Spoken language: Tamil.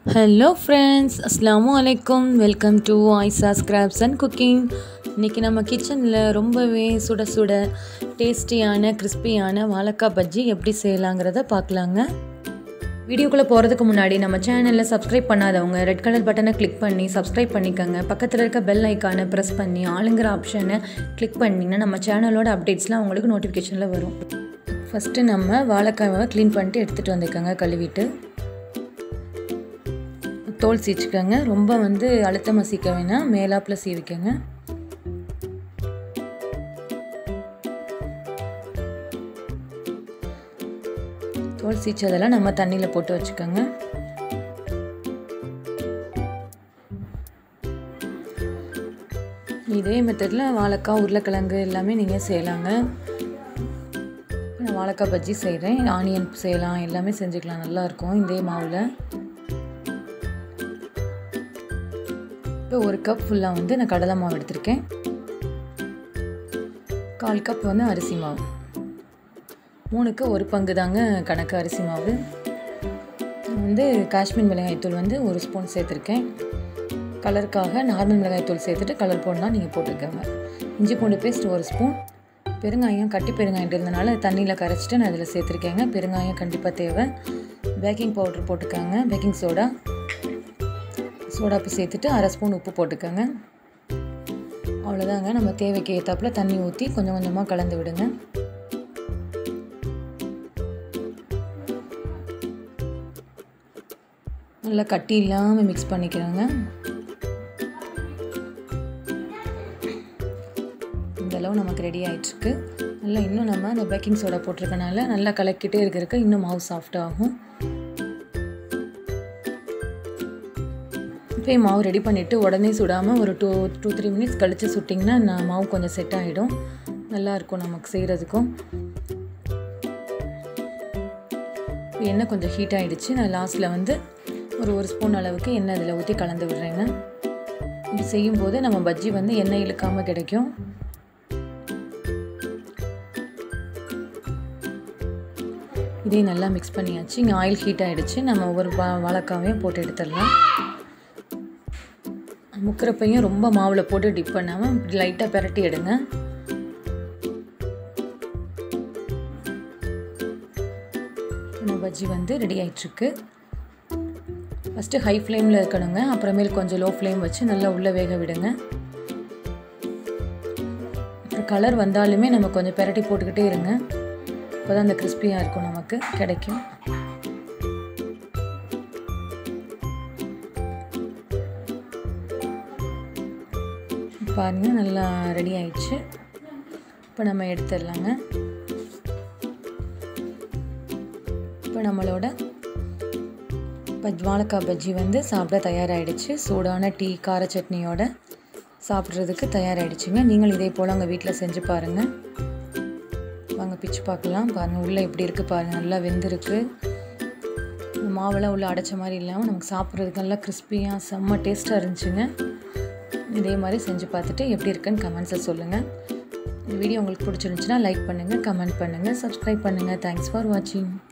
ஹலோ ஃப்ரெண்ட்ஸ் அஸ்ஸலாமு அலைக்கும் welcome to Aisha scraps and cooking இன்றைக்கி நம்ம கிச்சனில் ரொம்பவே சுட சுட டேஸ்டியான கிறிஸ்பியான வாழைக்காய் பஜ்ஜி எப்படி செய்யலாங்கிறத பார்க்கலாங்க வீடியோக்குள்ளே போகிறதுக்கு முன்னாடி நம்ம சேனலில் சப்ஸ்கிரைப் பண்ணாதவங்க ரெட் கலர் பட்டனை கிளிக் பண்ணி சப்ஸ்கிரைப் பண்ணிக்கோங்க பக்கத்தில் இருக்க பெல் ஐக்கானை ப்ரெஸ் பண்ணி ஆளுங்கிற ஆப்ஷனை கிளிக் பண்ணிங்கன்னா நம்ம சேனலோட அப்டேட்ஸ்லாம் உங்களுக்கு நோட்டிஃபிகேஷனில் வரும் ஃபஸ்ட்டு நம்ம வாழைக்காவை க்ளீன் பண்ணிட்டு எடுத்துகிட்டு வந்துக்கோங்க கழுவிட்டு தோல் சீச்சுக்கோங்க ரொம்ப வந்து அழுத்தமாக சீக்க வேணாம் மேலாப்பில் சீவிக்கோங்க தோல் சீச்சதெல்லாம் நம்ம தண்ணியில் போட்டு வச்சுக்கோங்க இதே மெத்தடில் வாழைக்காய் உருளைக்கிழங்கு எல்லாமே நீங்கள் செய்யலாங்க நான் வாழைக்காய் பஜ்ஜி செய்கிறேன் ஆனியன் செய்யலாம் எல்லாமே செஞ்சுக்கலாம் நல்லாயிருக்கும் இதே மாவில் இப்போ ஒரு கப் ஃபுல்லாக வந்து நான் கடலை மாவு எடுத்திருக்கேன் கால் கப் வந்து அரிசி மாவு மூணுக்கு ஒரு பங்கு தாங்க கணக்கு அரிசி மாவு வந்து காஷ்மீர் மிளகாய்த்தூள் வந்து ஒரு ஸ்பூன் சேர்த்துருக்கேன் கலருக்காக நார்மல் மிளகாய்த்தூள் சேர்த்துட்டு கலர் போடலாம் நீங்கள் போட்டுக்கோங்க இஞ்சி பூண்டு பேஸ்ட் ஒரு ஸ்பூன் பெருங்காயம் கட்டி பெருங்காயம் இருந்தனால தண்ணியில் கரைச்சிட்டு நான் அதில் சேர்த்துருக்கேங்க பெருங்காயம் கண்டிப்பாக தேவை பேக்கிங் பவுட்ரு போட்டுக்கோங்க பேக்கிங் சோடா சோடாப்பு சேர்த்துட்டு அரை ஸ்பூன் உப்பு போட்டுக்கோங்க அவ்வளோதாங்க நம்ம தேவைக்கு ஏற்றாப்புல தண்ணி ஊற்றி கொஞ்சம் கொஞ்சமாக கலந்து விடுங்க நல்லா கட்டி இல்லாமல் மிக்ஸ் பண்ணிக்கிறோங்க இந்தளவு நமக்கு ரெடி ஆகிட்டுருக்கு நல்லா இன்னும் நம்ம அந்த பேக்கிங் சோடா போட்டிருக்கனால நல்லா கலக்கிட்டே இருக்கிறதுக்கு இன்னும் மாவு சாஃப்ட் ஆகும் இப்போ மாவு ரெடி பண்ணிவிட்டு உடனே சுடாமல் ஒரு டூ டூ த்ரீ மினிட்ஸ் கழித்து சுட்டிங்கன்னா நான் மாவு கொஞ்சம் செட் ஆகிடும் நல்லாயிருக்கும் நமக்கு செய்கிறதுக்கும் எண்ணெய் கொஞ்சம் ஹீட் ஆகிடுச்சு நான் லாஸ்ட்டில் வந்து ஒரு ஒரு ஸ்பூன் அளவுக்கு எண்ணெய் அதில் ஊற்றி கலந்து விடுறேங்க இப்படி செய்யும்போது நம்ம பஜ்ஜி வந்து எண்ணெய் இழுக்காமல் கிடைக்கும் இதே நல்லா மிக்ஸ் பண்ணியாச்சு இங்கே ஆயில் ஹீட் ஆகிடுச்சு நம்ம ஒவ்வொரு வா வாழைக்காவையும் போட்டு எடுத்துடலாம் முக்கிறப்பையும் ரொம்ப மாவில் போட்டு டிப் பண்ணாமல் இப்படி லைட்டாக பெரட்டி எடுங்க பஜ்ஜி வந்து ரெடி ஆகிட்டுருக்கு ஃபஸ்ட்டு ஹை ஃப்ளேமில் இருக்கணுங்க அப்புறமேல் கொஞ்சம் லோ ஃப்ளேம் வச்சு நல்லா உள்ளே வேக விடுங்க அப்புறம் கலர் வந்தாலுமே நம்ம கொஞ்சம் பெரட்டி போட்டுக்கிட்டே இருங்க அப்போ தான் அந்த கிறிஸ்பியாக இருக்கும் நமக்கு கிடைக்கும் பாருங்கள் நல்லா ரெடி ஆயிடுச்சு இப்போ நம்ம எடுத்துடலாங்க இப்போ நம்மளோட பஜ் வாழைக்காய் பஜ்ஜி வந்து சாப்பிட தயாராகிடுச்சு சூடான டீ கார சட்னியோட சாப்பிட்றதுக்கு தயாராகிடுச்சுங்க நீங்கள் இதே போல் உங்கள் வீட்டில் செஞ்சு பாருங்கள் வாங்க பிச்சு பார்க்கலாம் பாருங்கள் உள்ளே எப்படி இருக்குது பாருங்கள் நல்லா வெந்திருக்கு மாவெல்லாம் உள்ளே அடைச்ச மாதிரி இல்லாமல் நமக்கு சாப்பிட்றதுக்கு நல்லா கிறிஸ்பியாக செம்ம டேஸ்ட்டாக இருந்துச்சுங்க இதே மாதிரி செஞ்சு பார்த்துட்டு எப்படி இருக்குன்னு கமெண்ட்ஸில் சொல்லுங்கள் இந்த வீடியோ உங்களுக்கு பிடிச்சிருந்துச்சுன்னா லைக் பண்ணுங்கள் கமெண்ட் பண்ணுங்கள் சப்ஸ்கிரைப் பண்ணுங்கள் தேங்க்ஸ் ஃபார் வாட்சிங்